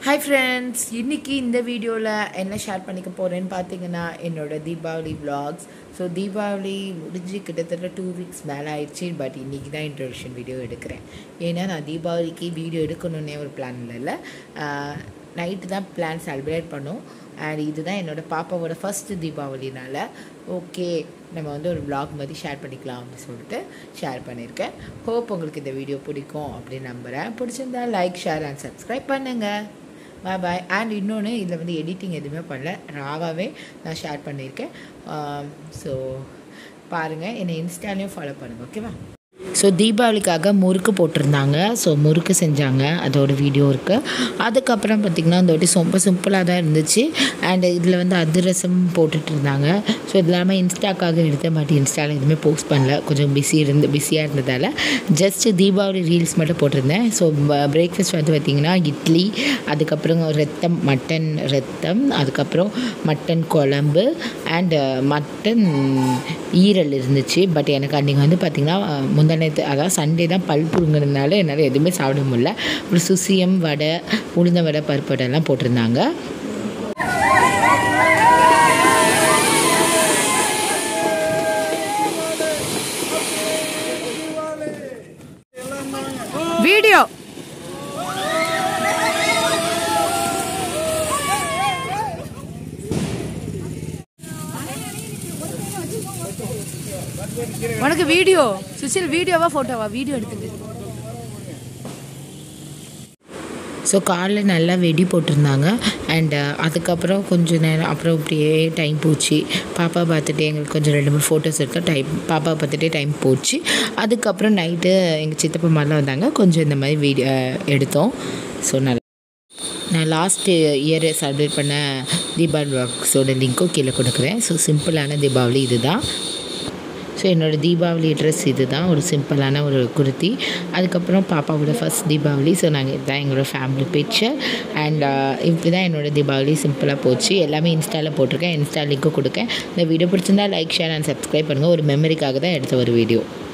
hi friends இன்னைக்கு இந்த வீடியோவில் என்ன ஷேர் பண்ணிக்க போகிறேன்னு பார்த்தீங்கன்னா என்னோட தீபாவளி vlogs ஸோ தீபாவளி முடிஞ்சு கிட்டத்தட்ட டூ வீக்ஸ் மேலே ஆயிடுச்சு பட் இன்றைக்கி தான் இன்ட்ரடக்ஷன் வீடியோ எடுக்கிறேன் ஏன்னா நான் தீபாவளிக்கு வீடியோ எடுக்கணுன்னே ஒரு பிளான் இல்லை நைட்டு தான் பிளான் செலிப்ரேட் பண்ணோம் அண்ட் இதுதான் என்னோட பாப்பாவோட ஃபஸ்ட்டு தீபாவளினால ஓகே நம்ம வந்து ஒரு vlog மாதிரி ஷேர் பண்ணிக்கலாம் அப்படின்னு சொல்லிட்டு ஷேர் பண்ணியிருக்கேன் ஹோப் உங்களுக்கு இந்த வீடியோ பிடிக்கும் அப்படின்னு நம்புகிறேன் பிடிச்சிருந்தா லைக் ஷேர் அண்ட் சப்ஸ்கிரைப் பண்ணுங்கள் பாய் பாய் அண்ட் இன்னொன்று இதில் வந்து எடிட்டிங் எதுவுமே பண்ணல ராவாகவே நான் ஷேர் பண்ணியிருக்கேன் ஸோ பாருங்கள் என்னை இன்ஸ்டாலையும் ஃபாலோ பண்ணுங்கள் ஓகேவா ஸோ தீபாவளிக்காக முறுக்கு போட்டிருந்தாங்க ஸோ முறுக்கு செஞ்சாங்க அதோட வீடியோ இருக்குது அதுக்கப்புறம் பார்த்திங்கன்னா இந்த வாட்டி ரொம்ப சிம்பிளாக தான் இருந்துச்சு அண்ட் இதில் வந்து அதிரசம் போட்டுட்டு இருந்தாங்க ஸோ இது இல்லாமல் இன்ஸ்டாக்காக எடுத்தேன் பட் இன்ஸ்டாவில் எதுவுமே போஸ்ட் பண்ணல கொஞ்சம் பிஸி இருந்து பிஸியாக இருந்ததால் ஜஸ்ட் தீபாவளி ரீல்ஸ் மட்டும் போட்டிருந்தேன் ஸோ பிரேக்ஃபாஸ்ட் வந்து பார்த்திங்கன்னா இட்லி அதுக்கப்புறம் ரத்தம் மட்டன் ரத்தம் அதுக்கப்புறம் மட்டன் குழம்பு அண்டு மட்டன் ஈரல் இருந்துச்சு பட் எனக்கு அன்றைக்கி வந்து பார்த்திங்கன்னா முந்தானத்து அதாவது சண்டே தான் பல் புடுங்கிறதுனால என்னால் எதுவுமே சாப்பிட முடியல ஒரு சுசியம் வடை உளுந்த வடை பருப்பு வடை எல்லாம் போட்டிருந்தாங்க வீடியோ உனக்கு வீடியோ சுசில் வீடியோவா ஃபோட்டோவா வீடியோ எடுத்துட்டு ஸோ காலில் நல்லா வெடி போட்டிருந்தாங்க அண்டு அதுக்கப்புறம் கொஞ்சம் நேரம் அப்புறம் அப்படியே டைம் போச்சு பாப்பா பார்த்துட்டு எங்களுக்கு கொஞ்சம் ரெண்டு மூணு ஃபோட்டோஸ் எடுத்தோம் டைம் பாப்பா பார்த்துட்டே டைம் போச்சு அதுக்கப்புறம் நைட்டு எங்கள் சித்தப்பா மாதிரிலாம் வந்தாங்க கொஞ்சம் இந்த மாதிரி வீடியோ எடுத்தோம் ஸோ நல்லா நான் லாஸ்ட் இயர் செலிப்ரேட் பண்ண தீபாவளி பாக்ஸோட லிங்க்கும் கீழே கொடுக்குறேன் ஸோ சிம்பிளான தீபாவளி இதுதான் ஸோ என்னோடய தீபாவளி ட்ரெஸ் இது தான் ஒரு சிம்பிளான ஒரு குர்த்தி அதுக்கப்புறம் பாப்பாவோட ஃபஸ்ட் தீபாவளி ஸோ நாங்கள் இதுதான் எங்களோட ஃபேமிலி பிக்சர் அண்ட் இப்படி தான் என்னோடய தீபாவளி சிம்பிளாக போச்சு எல்லாமே இன்ஸ்டாவில் போட்டிருக்கேன் இன்ஸ்டா லிங்க்கும் கொடுக்கேன் இந்த வீடியோ பிடிச்சிருந்தா லைக் ஷேர் அண்ட் சப்ஸ்கிரைப் பண்ணுங்கள் ஒரு மெமரிக்காக தான் எடுத்த ஒரு வீடியோ